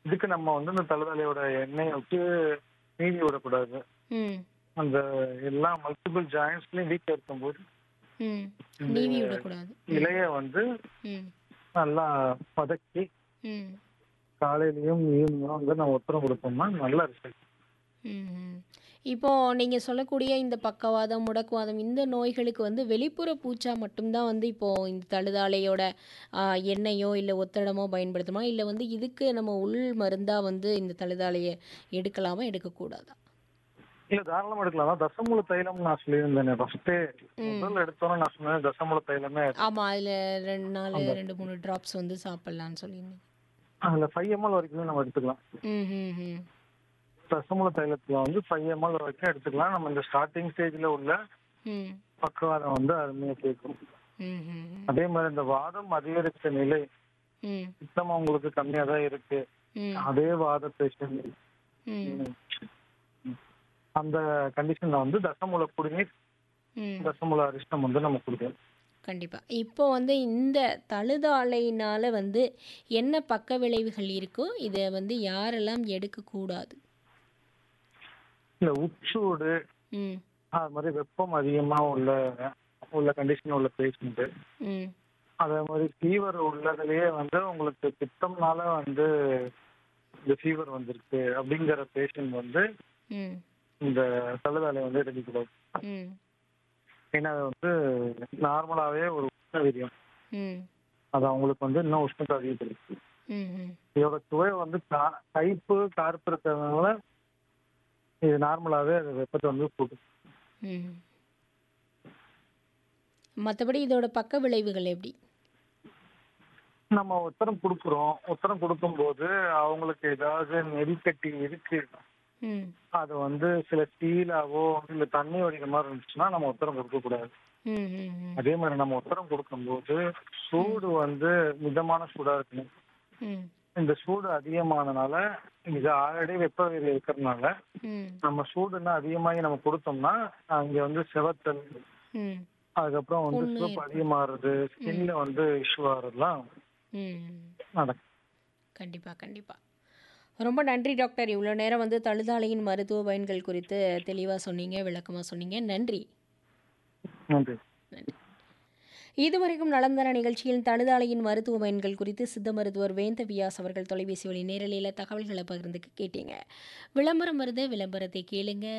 இதுக்கு நம்ம வந்து இந்த தழுதாலையோட எண்ணெயை விட்டு நீவி விடக்கூடாது ம் அந்த எல்லா மல்டிபிள் ஜாயின்ஸ்லயும் வீக் இருக்கும்போது ம் இந்த நீவி விடக்கூடாது இலைய வந்து ம் நல்லா பதக்கி ம் காலையிலயும் ஈவினிங்கும் வந்து நம்ம உத்தரம் கொடுத்தோம்னா நல்ல ரிசல்ட் ம். இப்போ நீங்க சொல்லக்கூடிய இந்த பக்கவாதம், முடக்குவாதம் இந்த நோய்களுக்கு வந்து வெளிப்புற பூச்சா மட்டும்தான் வந்து இப்போ இந்த தழுதாலையோட ஆ, எண்ணெயோ இல்ல ஒத்தடமோ பயன்படுத்தணுமா? இல்ல வந்து இதுக்கு நம்ம உள் மருந்தா வந்து இந்த தழுதாலைய எடுக்கலாமா? எடுக்கக்கூடாதா? இல்ல தாராளமா எடுக்கலாம் அதான் தசமூல தைலம் நான் சொல்லியிருந்தேனே ஃபர்ஸ்டே ம். முதல்ல எடுத்தோன்னே நான் சொன்னேன் தசமூல தைலமே ஆமா. அதுல 2 4 அந்த 2, 3 டிராப்ஸ் வந்து சாப்பிடலாம்னு சொல்லியிருந்தீங்க. அதுல ஃபைவ் எம்எல் வரைக்கும் நம்ம எடுத்துக்கலாம் ம், ம், ம். தசமூல தைலத்துல வந்து ஃபைவ் எம்எல் வரைக்கும் எடுத்துக்கலாம் நம்ம இந்த ஸ்டார்டிங் ஸ்டேஜ்ல உள்ள ம். பக்கவாதம் வந்து அருமையா கேட்கும் ம், ம், ம். அதே மாதிரி இந்த வாதம் அதிகரித்த நிலை ம், சுத்தமா உங்களுக்கு கம்மியா தான் இருக்கு ம், அதே வாத பேஷண்ட் ம், அந்த கண்டிஷன்ல வந்து தசமூல குடிநீர் ம். தசமூல அரிஷ்டம் வந்து நம்ம குடிக்கலாம் கண்டிப்பா. இப்போ வந்து இந்த தழுதாலையினால வந்து என்ன பக்க விளைவுகள் இருக்கோ, இத வந்து யாரெல்லாம் எடுக்கக்கூடாது? இல்ல உச்சூடு ம். அது மாதிரி வெப்பம் அதிகமா உள்ள உள்ள கண்டிஷன் உள்ள பேஷண்ட் ம். அதே மாதிரி ஃபீவர் உள்ளதுலயே வந்து உங்களுக்கு பித்தம்னால வந்து இந்த ஃபீவர் வந்திருக்கு அப்படிங்கிற பேஷண்ட் வந்து ம். இந்த தள்ளுதலை வந்து எடுக்கக்கூடாது ம். ஏன்னா அது வந்து நார்மலாவே ஒரு உஷ்ண வீரியம் ம். அது அவங்களுக்கு வந்து இன்னும் உஷ்ணத்தை அதிகப்படுத்து ம். ம். இதோட சுவை வந்து கா- கைப்பு கார்ப்பு இருக்கிறதுனால இது நார்மலாவே அது வெப்பத்தை வந்து கூட்டும் ம். மத்தபடி இதோட பக்க விளைவுகள் எப்படி? நம்ம உத்தரம் கொடுக்குறோம் உத்தரம் கொடுக்கும்போது அவங்களுக்கு ஏதாவது நெறிக்கட்டி இருக்கு ம். அது வந்து சில ஸ்டீலாவோ இல்ல தண்ணி வடிக்கிற மாதிரி இருந்துச்சுன்னா நம்ம உத்தரம் கொடுக்க கூடாது ம். ம். ம். அதே மாதிரி நம்ம உத்தரம் கொடுக்கும்போது சூடு வந்து மிதமான சூடா இருக்கணும் ம். இந்த சூடு அதிகமானனால இது ஆல்ரெடி வெப்ப வீரி இருக்கிறதுனால ம். நம்ம சூடுன்னா அதிகமாகி நம்ம கொடுத்தோம்னா அங்க வந்து செவத்தல் ம். அதுக்கப்புறம் வந்து புண்ணு சிவப்பு ஏற்படும். அதிகமாகிறது ஸ்கின்ல வந்து இஷ்யூ ஆகிறதுலாம் ம். நடக்கும் கண்டிப்பா, கண்டிப்பா. ரொம்ப நன்றி டாக்டர். இவ்வளோ நேரம் வந்து தழுதாலையின் மருத்துவ பயன்கள் குறித்து தெளிவா சொன்னீங்க, விளக்கமா சொன்னீங்க. நன்றி. நன்றி நன்றி. இதுவரைக்கும் நலம் தர நிகழ்ச்சியில் தழுதாலையின் மருத்துவ பயன்கள் குறித்து சித்த மருத்துவர் வேந்த வியாஸ் அவர்கள் தொலைபேசி வழி நேரலையில் தகவல்களை பகிர்ந்துக்கு கேட்டீங்க. விளம்பரம் வருது விளம்பரத்தை கேளுங்க.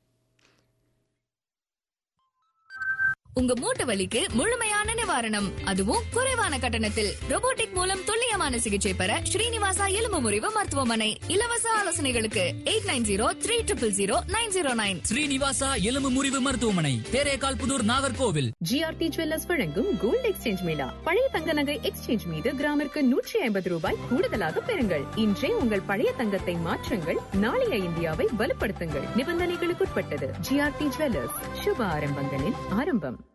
உங்க மூட்டு வலிக்கு முழுமையான நிவாரணம் அதுவும் குறைவான கட்டணத்தில் robotic மூலம் துல்லியமான சிகிச்சை பெற ஸ்ரீனிவாசா எலும்பு முறிவு மருத்துவமனை இலவச ஆலோசனைகளுக்கு eight nine zero three triple zero nine zero nine Srinivasa எலும்பு முறிவு மருத்துவமனை தேரேகால் புதூர் நாகர்கோவில் ஜிஆர்டி ஜுவல்லர்ஸ் வழங்கும் கோல்ட் எக்ஸ்சேஞ்ச் மேளா பழைய தங்க நகை எக்ஸ்சேஞ்ச் மீது கிராமிற்கு நூற்றி ஐம்பது ரூபாய் கூடுதலாக பெறுங்கள் இன்றே உங்கள் பழைய தங்கத்தை மாற்றுங்கள் நாளைய இந்தியாவை வலுப்படுத்துங்கள் நிபந்தனைகளுக்குட்பட்டது ஜிஆர்டி ஜுவல்லர்ஸ் சுப ஆரம்பங்களின் ஆரம்பம்